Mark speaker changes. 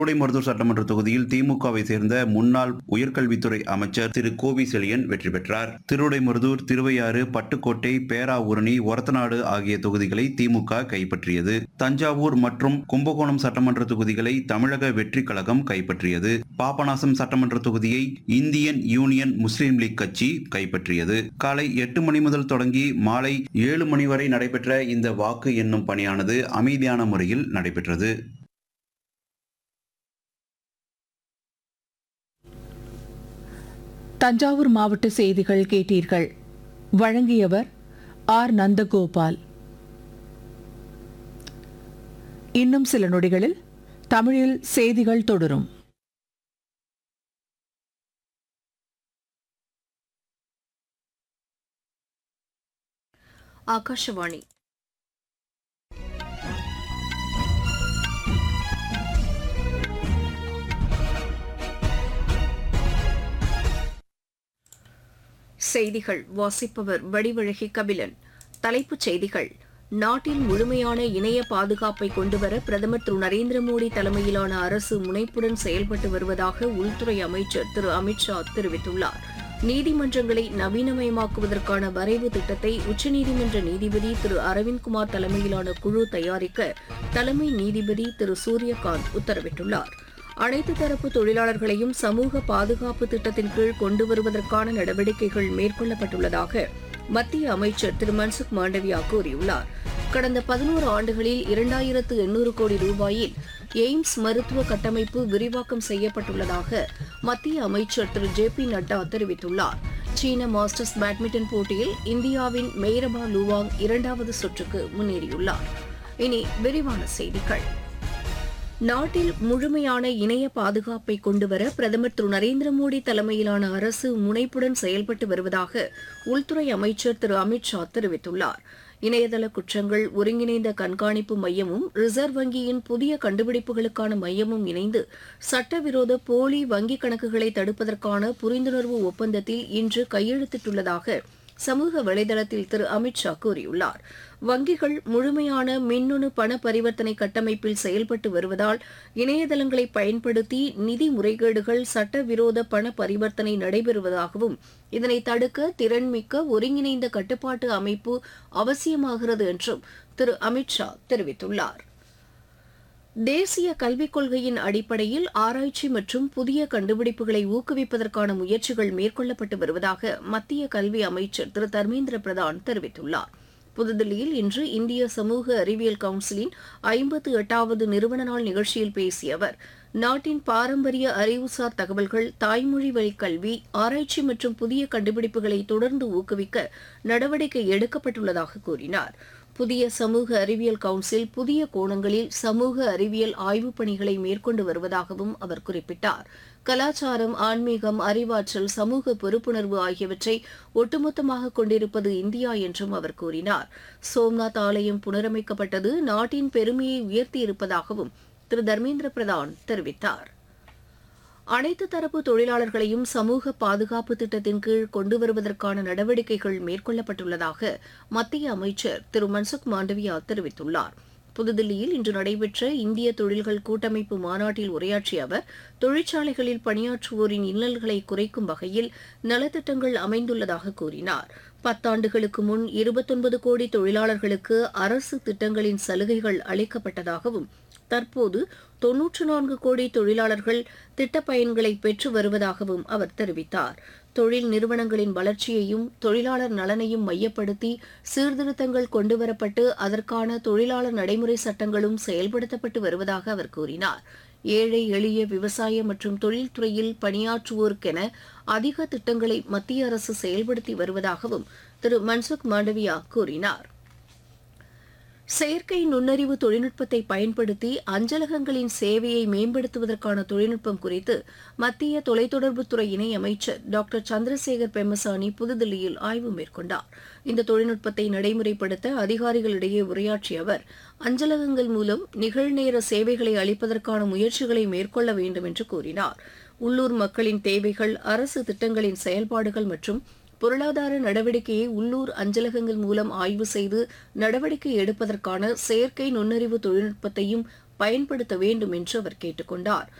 Speaker 1: மருதூர் சட்டமன்ற தொகுதியில் திமுகவை சேர்ந்த முன்னாள் உயர்கல்வித்துறை அமைச்சர் திரு கோவி செழியன் வெற்றி பெற்றார் திருவிடைமருதூர் திருவையாறு பட்டுக்கோட்டை பேராவூரணி ஒரத்தநாடு ஆகிய தொகுதிகளை திமுக கைப்பற்றியது தஞ்சாவூர் மற்றும் கும்பகோணம் சட்டமன்ற தொகுதிகளை தமிழக வெற்றி கழகம் கைப்பற்றியது பாபநாசம் சட்டமன்ற தொகுதியை இந்தியன் யூனியன் முஸ்லீம் லீக் கட்சி கைப்பற்றியது காலை எட்டு மணி முதல் தொடங்கி மாலை ஏழு மணி வரை நடைபெற்ற இந்த வாக்கு எண்ணும் பணியானது அமைதியான முறையில் நடைபெற்றது
Speaker 2: தஞ்சாவூர் மாவட்ட செய்திகள் கேட்டீர்கள் வழங்கியவர் ஆர் நந்தகோபால் இன்னும் சில நொடிகளில் தமிழில் செய்திகள் தொடரும்
Speaker 3: ಆಕಾಶವಾಣಿ செய்திகள் வாசிப்பவர் வடிவழகி கபிலன் தலைப்புச் செய்திகள் நாட்டில் முழுமையான இணைய பாதுகாப்பை கொண்டுவர பிரதமர் திரு நரேந்திர மோடி தலைமையிலான அரசு முனைப்புடன் செயல்பட்டு வருவதாக உள்துறை அமைச்சர் திரு அமித்ஷா தெரிவித்துள்ளார் நீதிமன்றங்களை நவீனமயமாக்குவதற்கான வரைவு திட்டத்தை உச்சநீதிமன்ற நீதிபதி திரு அரவிந்த்குமார் தலைமையிலான குழு தயாரிக்க தலைமை நீதிபதி திரு சூரியகாந்த் உத்தரவிட்டுள்ளார் அனைத்து தரப்பு தொழிலாளர்களையும் சமூக பாதுகாப்பு திட்டத்தின் கீழ் கொண்டு வருவதற்கான நடவடிக்கைகள் மேற்கொள்ளப்பட்டுள்ளதாக மத்திய அமைச்சர் திரு மன்சுக் மாண்டவியா கூறியுள்ளார் கடந்த பதினோரு ஆண்டுகளில் இரண்டாயிரத்து எண்ணூறு கோடி ரூபாயில் எய்ம்ஸ் மருத்துவ கட்டமைப்பு விரிவாக்கம் செய்யப்பட்டுள்ளதாக மத்திய அமைச்சர் திரு ஜே பி நட்டா தெரிவித்துள்ளார் சீன மாஸ்டர்ஸ் பேட்மிண்டன் போட்டியில் இந்தியாவின் மெய்ரபா லுவாங் இரண்டாவது சுற்றுக்கு முன்னேறியுள்ளார் இனி விரிவான செய்திகள் நாட்டில் முழுமையான இணைய பாதுகாப்பை கொண்டுவர பிரதமர் திரு நரேந்திர மோடி தலைமையிலான அரசு முனைப்புடன் செயல்பட்டு வருவதாக உள்துறை அமைச்சர் திரு அமித்ஷா தெரிவித்துள்ளார் இணையதள குற்றங்கள் ஒருங்கிணைந்த கண்காணிப்பு மையமும் ரிசர்வ் வங்கியின் புதிய கண்டுபிடிப்புகளுக்கான மையமும் இணைந்து சட்டவிரோத போலி வங்கிக் கணக்குகளை தடுப்பதற்கான புரிந்துணர்வு ஒப்பந்தத்தில் இன்று கையெழுத்திட்டுள்ளதாக சமூக வலைதளத்தில் திரு அமித்ஷா கூறியுள்ளார் வங்கிகள் முழுமையான மின்னணு பண பரிவர்த்தனை கட்டமைப்பில் செயல்பட்டு வருவதால் இணையதளங்களை பயன்படுத்தி நிதி முறைகேடுகள் சட்டவிரோத பண பரிவர்த்தனை நடைபெறுவதாகவும் இதனை தடுக்க திறன்மிக்க ஒருங்கிணைந்த கட்டுப்பாட்டு அமைப்பு அவசியமாகிறது என்றும் திரு அமித்ஷா தெரிவித்துள்ளார் தேசிய கல்விக் கொள்கையின் அடிப்படையில் ஆராய்ச்சி மற்றும் புதிய கண்டுபிடிப்புகளை ஊக்குவிப்பதற்கான முயற்சிகள் மேற்கொள்ளப்பட்டு வருவதாக மத்திய கல்வி அமைச்சர் திரு தர்மேந்திர பிரதான் தெரிவித்துள்ளார் புதுதில்லியில் இன்று இந்திய சமூக அறிவியல் கவுன்சிலின் ஐம்பத்து எட்டாவது நிறுவன நாள் நிகழ்ச்சியில் பேசிய அவர் நாட்டின் பாரம்பரிய அறிவுசார் தகவல்கள் தாய்மொழி வழி கல்வி ஆராய்ச்சி மற்றும் புதிய கண்டுபிடிப்புகளை தொடர்ந்து ஊக்குவிக்க நடவடிக்கை எடுக்கப்பட்டுள்ளதாக கூறினார் புதிய சமூக அறிவியல் கவுன்சில் புதிய கோணங்களில் சமூக அறிவியல் ஆய்வுப் பணிகளை மேற்கொண்டு வருவதாகவும் அவர் குறிப்பிட்டார் கலாச்சாரம் ஆன்மீகம் அறிவாற்றல் சமூக பொறுப்புணர்வு ஆகியவற்றை ஒட்டுமொத்தமாக கொண்டிருப்பது இந்தியா என்றும் அவர் கூறினார் சோம்நாத் ஆலயம் புனரமைக்கப்பட்டது நாட்டின் பெருமையை உயர்த்தியிருப்பதாகவும் திரு தர்மேந்திர பிரதான் தெரிவித்தார் அனைத்து தரப்பு தொழிலாளர்களையும் சமூக பாதுகாப்பு திட்டத்தின் கீழ் கொண்டு வருவதற்கான நடவடிக்கைகள் மேற்கொள்ளப்பட்டுள்ளதாக மத்திய அமைச்சர் திரு மன்சுக் மாண்டவியா தெரிவித்துள்ளார் புதுதில்லியில் இன்று நடைபெற்ற இந்திய தொழில்கள் கூட்டமைப்பு மாநாட்டில் உரையாற்றிய அவர் தொழிற்சாலைகளில் பணியாற்றுவோரின் இன்னல்களை குறைக்கும் வகையில் நலத்திட்டங்கள் அமைந்துள்ளதாக கூறினார் பத்தாண்டுகளுக்கு முன் இருபத்தொன்பது கோடி தொழிலாளர்களுக்கு அரசு திட்டங்களின் சலுகைகள் அளிக்கப்பட்டதாகவும் தற்போது தொன்னூற்று நான்கு கோடி தொழிலாளர்கள் திட்டப் பயன்களை பெற்று வருவதாகவும் அவர் தெரிவித்தார் தொழில் நிறுவனங்களின் வளர்ச்சியையும் தொழிலாளர் நலனையும் மையப்படுத்தி சீர்திருத்தங்கள் கொண்டுவரப்பட்டு அதற்கான தொழிலாளர் நடைமுறை சட்டங்களும் செயல்படுத்தப்பட்டு வருவதாக அவர் கூறினார் ஏழை எளிய விவசாய மற்றும் தொழில்துறையில் பணியாற்றுவோருக்கென அதிக திட்டங்களை மத்திய அரசு செயல்படுத்தி வருவதாகவும் திரு மன்சுக் மாண்டவியா கூறினார் செயற்கை நுண்ணறிவு தொழில்நுட்பத்தை பயன்படுத்தி அஞ்சலகங்களின் சேவையை மேம்படுத்துவதற்கான தொழில்நுட்பம் குறித்து மத்திய தொலைத்தொடர்புத்துறை இணையமைச்சர் டாக்டர் சந்திரசேகர் பெம்மசானி புதுதில்லியில் ஆய்வு மேற்கொண்டார் இந்த தொழில்நுட்பத்தை நடைமுறைப்படுத்த அதிகாரிகளிடையே உரையாற்றிய அவர் அஞ்சலகங்கள் மூலம் நிகழ்நேர சேவைகளை அளிப்பதற்கான முயற்சிகளை மேற்கொள்ள வேண்டும் என்று கூறினார் உள்ளூர் மக்களின் தேவைகள் அரசு திட்டங்களின் செயல்பாடுகள் மற்றும் பொருளாதார நடவடிக்கையை உள்ளூர் அஞ்சலகங்கள் மூலம் ஆய்வு செய்து நடவடிக்கை எடுப்பதற்கான செயற்கை நுண்ணறிவு தொழில்நுட்பத்தையும் பயன்படுத்த வேண்டும் என்று அவர் கேட்டுக் கொண்டார்